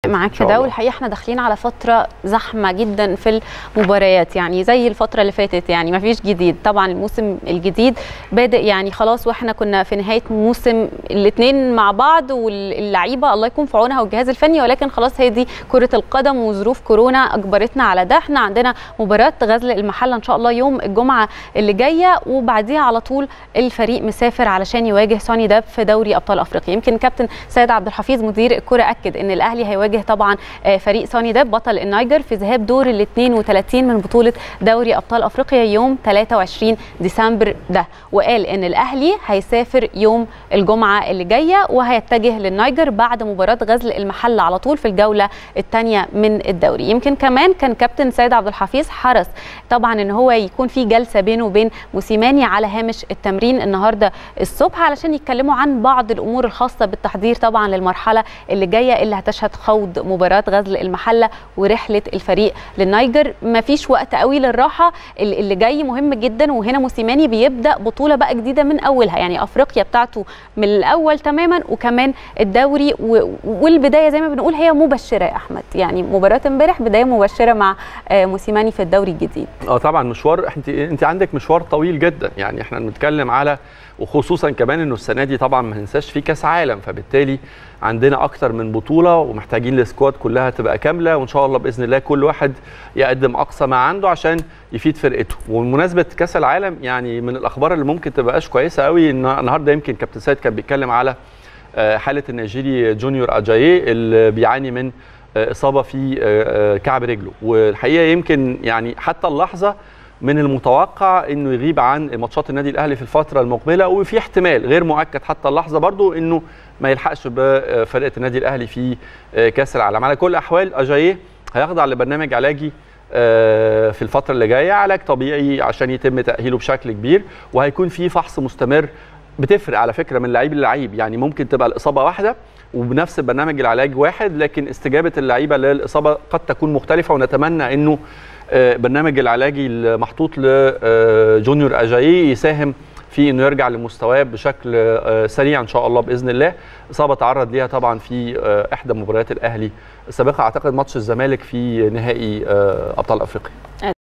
معاك في ده والحقيقه احنا داخلين على فتره زحمه جدا في المباريات يعني زي الفتره اللي فاتت يعني ما فيش جديد طبعا الموسم الجديد بادئ يعني خلاص واحنا كنا في نهايه موسم الاثنين مع بعض واللعيبه الله يكون في عونها والجهاز الفني ولكن خلاص هي دي كره القدم وظروف كورونا اجبرتنا على ده احنا عندنا مباراه غزل المحله ان شاء الله يوم الجمعه اللي جايه وبعديها على طول الفريق مسافر علشان يواجه سوني داب في دوري ابطال افريقيا يمكن كابتن سيد عبد الحفيظ مدير الكره اكد ان الاهلي هيواجه طبعا فريق سوني داب بطل النيجر في ذهاب دور ال 32 من بطوله دوري ابطال افريقيا يوم 23 ديسمبر ده وقال ان الاهلي هيسافر يوم الجمعه اللي جايه وهيتجه للنيجر بعد مباراه غزل المحله على طول في الجوله الثانيه من الدوري يمكن كمان كان كابتن سيد عبد الحفيظ حرص طبعا ان هو يكون في جلسه بينه وبين موسيماني على هامش التمرين النهارده الصبح علشان يتكلموا عن بعض الامور الخاصه بالتحضير طبعا للمرحله اللي جايه اللي هتشهد خوض مباراه غزل المحله ورحله الفريق للنيجر مفيش وقت قوي للراحه اللي جاي مهم جدا وهنا موسيماني بيبدا بطوله بقى جديده من اولها يعني افريقيا بتاعته من الاول تماما وكمان الدوري والبدايه زي ما بنقول هي مبشره يا احمد يعني مباراه امبارح بدايه مبشره مع موسيماني في الدوري الجديد اه طبعا مشوار انت انت عندك مشوار طويل جدا يعني احنا بنتكلم على وخصوصا كمان انه السنه دي طبعا ما ننساش في كاس عالم فبالتالي عندنا اكتر من بطوله ومحتاجين السكواد كلها تبقى كامله وان شاء الله باذن الله كل واحد يقدم اقصى ما عنده عشان يفيد فرقته وبمناسبه كاس العالم يعني من الاخبار اللي ممكن تبقاش كويسه قوي ان النهارده يمكن كابتن سيد كان بيتكلم على حاله النيجيري جونيور اجاييه اللي بيعاني من اصابه في كعب رجله والحقيقه يمكن يعني حتى اللحظه من المتوقع انه يغيب عن ماتشات النادي الاهلي في الفتره المقبله وفي احتمال غير مؤكد حتى اللحظه برضو انه ما يلحقش بفرقه النادي الاهلي في كاس العالم على كل الاحوال اجاييه هيخضع لبرنامج علاجي في الفتره اللي جايه علاج طبيعي عشان يتم تاهيله بشكل كبير وهيكون في فحص مستمر بتفرق على فكره من لعيب للعيب يعني ممكن تبقى الاصابه واحده وبنفس برنامج العلاج واحد لكن استجابه اللعيبه للاصابه قد تكون مختلفه ونتمنى انه برنامج العلاجي المحطوط لجونيور اجاييه يساهم في انه يرجع لمستواه بشكل سريع ان شاء الله باذن الله اصابه تعرض ليها طبعا في احدى مباريات الاهلي السابقه اعتقد ماتش الزمالك في نهائي ابطال افريقيا